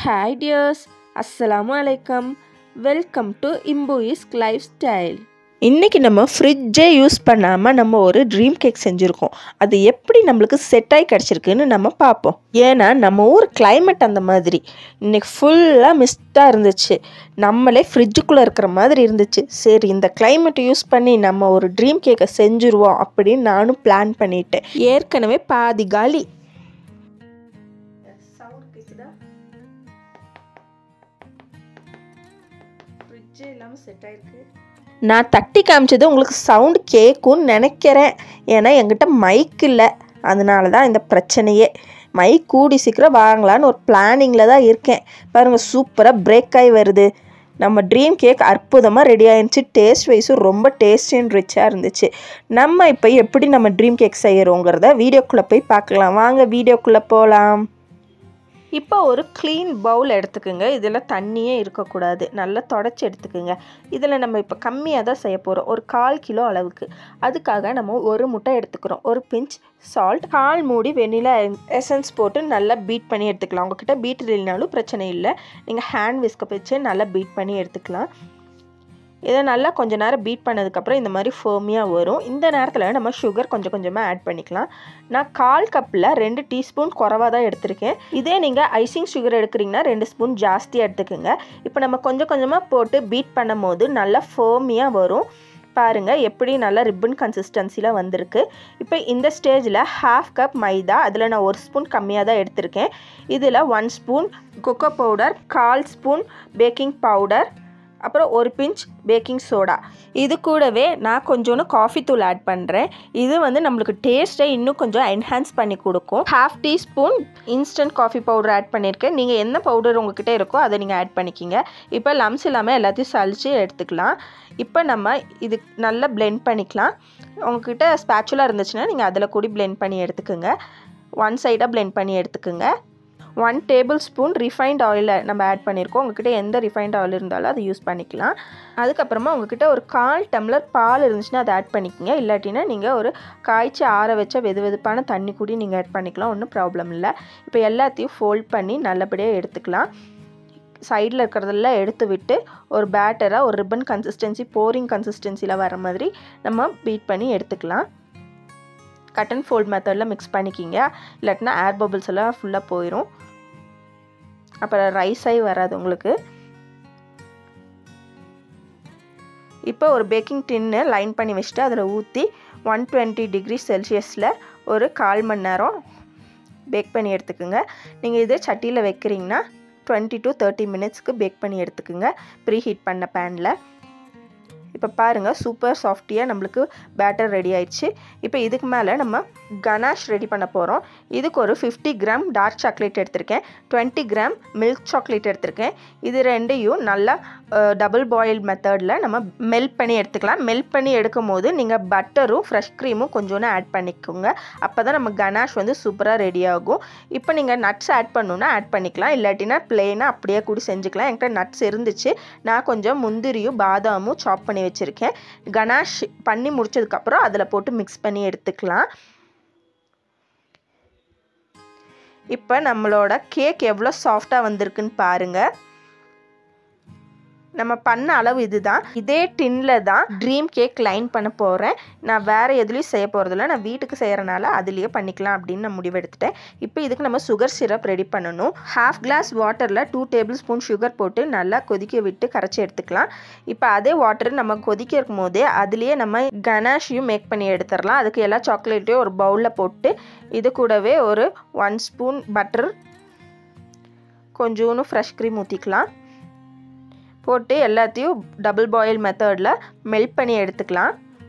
hi dears அஸ்ஸலாமு அலைக்கம் welcome to இம்புயிஸ் லைஃப் ஸ்டைல் இன்றைக்கி நம்ம ஃப்ரிட்ஜே யூஸ் பண்ணாமல் நம்ம ஒரு ட்ரீம் கேக் செஞ்சுருக்கோம் அது எப்படி நம்மளுக்கு செட் ஆகி கிடச்சிருக்குன்னு நம்ம பார்ப்போம் ஏன்னா நம்ம ஊர் climate அந்த மாதிரி இன்னைக்கு ஃபுல்லாக மிஸ்டாக இருந்துச்சு நம்மளே ஃப்ரிட்ஜுக்குள்ளே இருக்கிற மாதிரி இருந்துச்சு சரி இந்த climate யூஸ் பண்ணி நம்ம ஒரு ட்ரீம் கேக்கை செஞ்சுருவோம் அப்படின்னு நானும் பிளான் பண்ணிட்டேன் ஏற்கனவே பாதி காலி சவுண்ட் கேக்குதா ஃப்ரிட்ஜே இல்லாமல் செட் ஆயிருக்கு நான் தட்டி காமிச்சது உங்களுக்கு சவுண்ட் கேட்கும்னு நினைக்கிறேன் ஏன்னா என்கிட்ட மைக் இல்லை அதனால தான் இந்த பிரச்சனையே மைக் கூடி சீக்கிரம் வாங்கலான்னு ஒரு பிளானிங்கில் தான் இருக்கேன் பாருங்கள் சூப்பராக பிரேக் ஆகி வருது நம்ம ட்ரீம் கேக் அற்புதமாக ரெடி ஆயிருந்துச்சு டேஸ்ட் வைஸும் ரொம்ப டேஸ்டி அண்ட் ரிச்சாக இருந்துச்சு நம்ம இப்போ எப்படி நம்ம ட்ரீம் கேக் செய்கிறோங்கிறத வீடியோக்குள்ளே போய் பார்க்கலாம் வாங்க வீடியோக்குள்ளே போகலாம் இப்போ ஒரு க்ளீன் பவுல் எடுத்துக்கோங்க இதில் தண்ணியே இருக்கக்கூடாது நல்லா தொடச்சி எடுத்துக்கோங்க இதில் நம்ம இப்போ கம்மியாக தான் செய்ய போகிறோம் ஒரு கால் கிலோ அளவுக்கு அதுக்காக நம்ம ஒரு முட்டை எடுத்துக்கிறோம் ஒரு பிஞ்ச் சால்ட் கால் மூடி வெண்ணிலா எசன்ஸ் போட்டு நல்லா பீட் பண்ணி எடுத்துக்கலாம் உங்ககிட்ட பீட் இல்லைனாலும் பிரச்சனை இல்லை நீங்கள் ஹேண்ட் விஸ்கை வச்சு நல்லா பீட் பண்ணி எடுத்துக்கலாம் இதை நல்லா கொஞ்ச நேரம் பீட் பண்ணதுக்கப்புறம் இந்த மாதிரி ஃபோமியாக வரும் இந்த நேரத்தில் நம்ம சுகர் கொஞ்சம் கொஞ்சமாக ஆட் பண்ணிக்கலாம் நான் கால் கப்பில் ரெண்டு டீஸ்பூன் குறவாக தான் எடுத்திருக்கேன் இதே நீங்கள் ஐசிங் சுகர் எடுக்கிறீங்கன்னா ரெண்டு ஸ்பூன் ஜாஸ்தியாக எடுத்துக்கோங்க இப்போ நம்ம கொஞ்சம் கொஞ்சமாக போட்டு பீட் பண்ணும் போது நல்லா ஃபோமியாக வரும் பாருங்கள் எப்படி நல்லா ரிப்பன் கன்சிஸ்டன்சியில் வந்திருக்கு இப்போ இந்த ஸ்டேஜில் ஹாஃப் கப் மைதா அதில் நான் ஒரு ஸ்பூன் கம்மியாக தான் எடுத்திருக்கேன் இதில் ஒன் ஸ்பூன் கொக்கோ பவுடர் கால் ஸ்பூன் பேக்கிங் பவுடர் அப்புறம் ஒரு பிஞ்ச் பேக்கிங் சோடா இது கூடவே நான் கொஞ்சோண்டு காஃபி தூள் ஆட் பண்ணுறேன் இது வந்து நம்மளுக்கு டேஸ்ட்டை இன்னும் கொஞ்சம் என்ஹான்ஸ் பண்ணி கொடுக்கும் half teaspoon instant coffee powder add பண்ணியிருக்கேன் நீங்கள் என்ன பவுடர் உங்ககிட்ட இருக்கோ அதை நீங்கள் ஆட் பண்ணிக்கிங்க இப்போ லம்ஸ் இல்லாமல் எல்லாத்தையும் சளிச்சு எடுத்துக்கலாம் இப்போ நம்ம இது நல்லா blend பண்ணிக்கலாம் உங்ககிட்ட ஸ்பேச்சுலாக இருந்துச்சுன்னா நீங்கள் அதில் கூடி blend பண்ணி எடுத்துக்கோங்க ஒன் சைடாக blend பண்ணி எடுத்துக்கோங்க ஒன் டேபிள் ஸ்பூன் ரிஃபைண்ட் ஆயிலை நம்ம ஆட் பண்ணியிருக்கோம் உங்ககிட்ட எந்த ரிஃபைண்ட் ஆயில் இருந்தாலும் அதை யூஸ் பண்ணிக்கலாம் அதுக்கப்புறமா உங்ககிட்ட ஒரு கால் டம்ளர் பால் இருந்துச்சுன்னா அதை ஆட் பண்ணிக்கோங்க இல்லாட்டினா நீங்கள் ஒரு காய்ச்சி ஆற வச்ச வெது வெதுப்பான தண்ணி கூடி நீங்கள் ஆட் பண்ணிக்கலாம் ஒன்றும் ப்ராப்ளம் இல்லை இப்போ எல்லாத்தையும் ஃபோல்ட் பண்ணி நல்லபடியாக எடுத்துக்கலாம் சைடில் இருக்கிறதெல்லாம் எடுத்து விட்டு ஒரு பேட்டராக ஒரு ரிப்பன் கன்சிஸ்டன்சி போரிங் கன்சிஸ்டன்சியில் வர மாதிரி நம்ம பீட் பண்ணி எடுத்துக்கலாம் கட் அண்ட் ஃபோல்ட் மெத்தடில் மிக்ஸ் பண்ணிக்கிங்க இல்லாட்டினா ஏர் பபிள்ஸ் எல்லாம் ஃபுல்லாக போயிடும் அப்புறம் ரைஸ் ஆகி வராது உங்களுக்கு இப்போ ஒரு பேக்கிங் டின்னு லைன் பண்ணி வச்சுட்டு அதில் ஊற்றி ஒன் டுவெண்ட்டி டிகிரி செல்சியஸில் ஒரு கால் மணி நேரம் பேக் பண்ணி எடுத்துக்கோங்க நீங்கள் இது சட்டியில் வைக்கிறீங்கன்னா டுவெண்ட்டி டு தேர்ட்டி மினிட்ஸ்க்கு பேக் பண்ணி எடுத்துக்கோங்க ப்ரீ ஹீட் பண்ண பேனில் இப்போ பாருங்கள் சூப்பர் சாஃப்டியாக நம்மளுக்கு பேட்டர் ரெடி ஆயிடுச்சு இப்போ இதுக்கு மேலே நம்ம கனாஷ் ரெடி பண்ண போகிறோம் இதுக்கு ஒரு ஃபிஃப்டி கிராம் டார்க் சாக்லேட் எடுத்திருக்கேன் டுவெண்ட்டி கிராம் மில்க் சாக்லேட் எடுத்திருக்கேன் இது ரெண்டையும் நல்லா டபுள் பாயில் மெத்தடில் நம்ம மெல்ட் பண்ணி எடுத்துக்கலாம் மெல்ட் பண்ணி எடுக்கும் போது நீங்கள் பட்டரும் ஃப்ரெஷ் க்ரீமும் கொஞ்சோன்னு ஆட் பண்ணிக்கோங்க அப்போ தான் நம்ம கனாஷ் வந்து சூப்பராக ரெடி ஆகும் இப்போ நீங்கள் நட்ஸ் ஆட் பண்ணணுன்னா ஆட் பண்ணிக்கலாம் இல்லாட்டினா பிளெயினாக அப்படியே கூட செஞ்சுக்கலாம் என்கிட்ட நட்ஸ் இருந்துச்சு நான் கொஞ்சம் முந்திரியும் பாதாமும் சாப் பண்ணி வச்சுருக்கேன் கனாஷ் பண்ணி முடிச்சதுக்கப்புறம் அதில் போட்டு மிக்ஸ் பண்ணி எடுத்துக்கலாம் இப்போ நம்மளோட கேக் எவ்வளோ சாஃப்டாக வந்திருக்குன்னு பாருங்கள் நம்ம பண்ண அளவு இதுதான் இதே டின்ல தான் ட்ரீம் கேக் லைன் பண்ண போகிறேன் நான் வேறு எதுலேயும் செய்ய போகிறதில்ல நான் வீட்டுக்கு செய்கிறனால அதுலேயே பண்ணிக்கலாம் அப்படின்னு நான் முடிவெடுத்துட்டேன் இப்போ இதுக்கு நம்ம சுகர் சிரப் ரெடி பண்ணணும் ஹாஃப் கிளாஸ் வாட்டரில் டூ டேபிள் ஸ்பூன் சுகர் போட்டு நல்லா கொதிக்க விட்டு கரைச்சி எடுத்துக்கலாம் இப்போ அதே வாட்டர் நம்ம கொதிக்க இருக்கும் போதே அதுலேயே நம்ம கனாஷையும் மேக் பண்ணி எடுத்துடலாம் அதுக்கு எல்லா சாக்லேட்டையும் ஒரு பவுலில் போட்டு இது கூடவே ஒரு ஒன் ஸ்பூன் பட்டர் கொஞ்சோன்னு ஃப்ரெஷ் க்ரீம் ஊற்றிக்கலாம் போட்டு எல்லாத்தையும் டபுள் பாயில் மெத்தடில் மெல்ட் பண்ணி எடுத்துக்கலாம்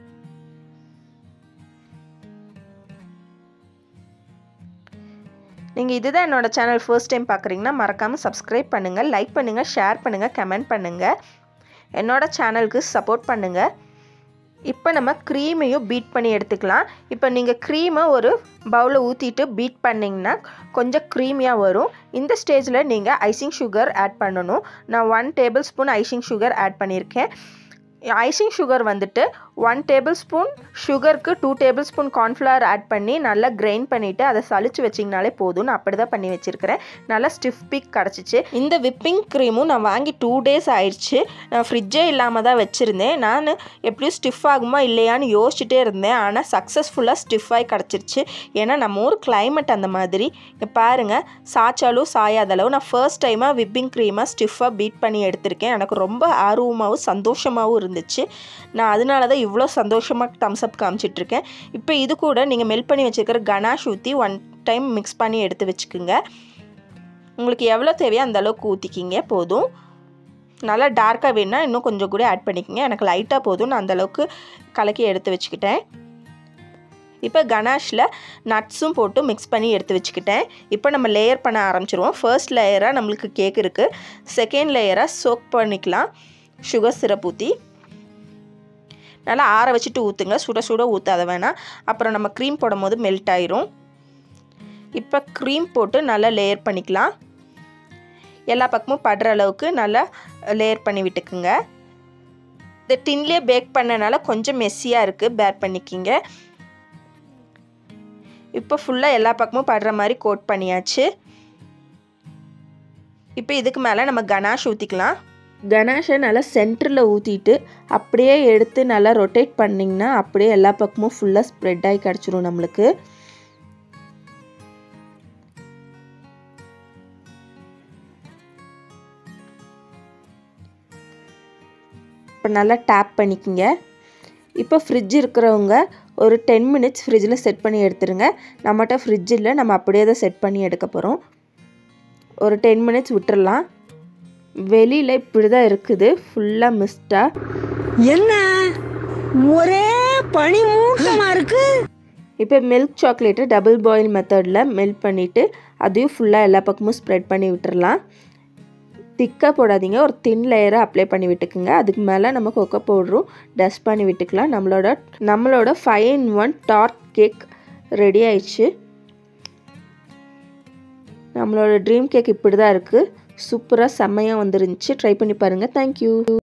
நீங்கள் இதுதான் என்னோட சேனல் ஃபர்ஸ்ட் டைம் பார்க்குறீங்கன்னா மறக்காமல் சப்ஸ்கிரைப் பண்ணுங்கள் லைக் பண்ணுங்கள் ஷேர் பண்ணுங்கள் கமெண்ட் பண்ணுங்கள் என்னோட சேனலுக்கு சப்போர்ட் பண்ணுங்கள் இப்போ நம்ம க்ரீமையும் பீட் பண்ணி எடுத்துக்கலாம் இப்போ நீங்கள் க்ரீமை ஒரு பவுலில் ஊற்றிட்டு பீட் பண்ணிங்கன்னா கொஞ்சம் க்ரீமியாக வரும் இந்த ஸ்டேஜில் நீங்கள் ஐசிங் சுகர் ஆட் பண்ணணும் நான் one tablespoon icing sugar add பண்ணியிருக்கேன் ஐசிங் சுகர் வந்துட்டு ஒன் டேபிள் ஸ்பூன் சுகருக்கு two tablespoon cornflour add பண்ணி நல்லா கிரைண்ட் பண்ணிவிட்டு அதை சளிச்சு வச்சிங்கனாலே போதும் நான் அப்படி தான் பண்ணி வச்சுருக்கிறேன் நல்லா ஸ்டிஃப் பிக் கிடச்சிச்சு இந்த விப்பிங் க்ரீமும் நான் வாங்கி டூ டேஸ் ஆயிடுச்சு நான் ஃப்ரிட்ஜே இல்லாமல் தான் வச்சுருந்தேன் நான் எப்படியும் ஸ்டிஃப் ஆகுமா இல்லையான்னு யோசிச்சுட்டே இருந்தேன் ஆனால் சக்ஸஸ்ஃபுல்லாக ஸ்டிஃபாகி கிடச்சிருச்சு ஏன்னா நம்ம ஊர் climate அந்த மாதிரி இங்க பாருங்க சாய்ச்சாலும் சாயாத அளவு நான் ஃபர்ஸ்ட் டைமாக விப்பிங் க்ரீமாக ஸ்டிஃபாக பீட் பண்ணி எடுத்திருக்கேன் எனக்கு ரொம்ப ஆர்வமாகவும் சந்தோஷமாகவும் இருந்துச்சு நான் அதனால தான் இவ்வளோ சந்தோஷமாக தம்ஸ் அப் காமிச்சிட்ருக்கேன் இப்போ இது கூட நீங்கள் மெல்ட் பண்ணி வச்சுருக்கிற கனாஷ் ஊற்றி ஒன் டைம் மிக்ஸ் பண்ணி எடுத்து வச்சுக்கோங்க உங்களுக்கு எவ்வளோ தேவையோ அந்த அளவுக்கு ஊற்றிக்கிங்க போதும் நல்லா டார்க்காக வேணுன்னா இன்னும் கொஞ்சம் கூட ஆட் பண்ணிக்கோங்க எனக்கு லைட்டாக போதும் நான் அந்த அளவுக்கு கலக்கி எடுத்து வச்சுக்கிட்டேன் இப்போ கனாஷில் நட்ஸும் போட்டு மிக்ஸ் பண்ணி எடுத்து வச்சுக்கிட்டேன் இப்போ நம்ம லேயர் பண்ண ஆரம்பிச்சிருவோம் ஃபர்ஸ்ட் லேயராக நம்மளுக்கு கேக் இருக்குது செகண்ட் லேயராக சோக் பண்ணிக்கலாம் சுகர் சிரப் ஊற்றி நல்லா ஆற வச்சுட்டு ஊற்றுங்க சுட சுட ஊற்றாத வேணாம் அப்புறம் நம்ம க்ரீம் போடும் போது மெல்ட் ஆயிரும் இப்போ க்ரீம் போட்டு நல்லா லேயர் பண்ணிக்கலாம் எல்லா பக்கமும் படுற அளவுக்கு நல்லா லேயர் பண்ணி விட்டுக்குங்க இந்த டின்லேயே பேக் பண்ணனால கொஞ்சம் மெஸ்ஸியாக இருக்குது பேர் பண்ணிக்கிங்க இப்போ ஃபுல்லாக எல்லா பக்கமும் படுற மாதிரி கோட் பண்ணியாச்சு இப்போ இதுக்கு மேலே நம்ம கனாஷ் ஊற்றிக்கலாம் கனாஷை நல்லா சென்டரில் ஊற்றிட்டு அப்படியே எடுத்து நல்லா ரொட்டேட் பண்ணிங்கன்னா அப்படியே எல்லா பக்கமும் ஃபுல்லாக ஸ்ப்ரெட் ஆகி கிடச்சிரும் நம்மளுக்கு இப்போ நல்லா டேப் பண்ணிக்கோங்க இப்போ ஃப்ரிட்ஜ் இருக்கிறவங்க ஒரு டென் மினிட்ஸ் ஃப்ரிட்ஜில் செட் பண்ணி எடுத்துருங்க நம்மகிட்ட ஃப்ரிட்ஜ் இல்லை நம்ம அப்படியே தான் செட் பண்ணி எடுக்க போகிறோம் ஒரு டென் மினிட்ஸ் விட்டுறலாம் வெளியில் இப்படி தான் இருக்குது ஃபுல்லாக மிஸ்டாக என்ன ஒரே பனி மூட்டமா இருக்கு இப்போ மில்க் சாக்லேட்டை டபுள் பாயில் மெத்தடில் மெல்ட் பண்ணிவிட்டு அதையும் ஃபுல்லாக எல்லா பக்கமும் ஸ்ப்ரெட் பண்ணி விட்டுறலாம் திக்காக போடாதீங்க ஒரு தின் லேயரை அப்ளை பண்ணி விட்டுக்குங்க அதுக்கு மேலே நம்ம கொக்கோ பவுடரும் டஸ்ட் பண்ணி விட்டுக்கலாம் நம்மளோட நம்மளோட five in one dark cake ready ஆயிடுச்சு நம்மளோட ட்ரீம் கேக் இப்படி தான் இருக்குது சூப்பராக செம்மையாக வந்துருந்துச்சு ட்ரை பண்ணி பாருங்கள் தேங்க்யூ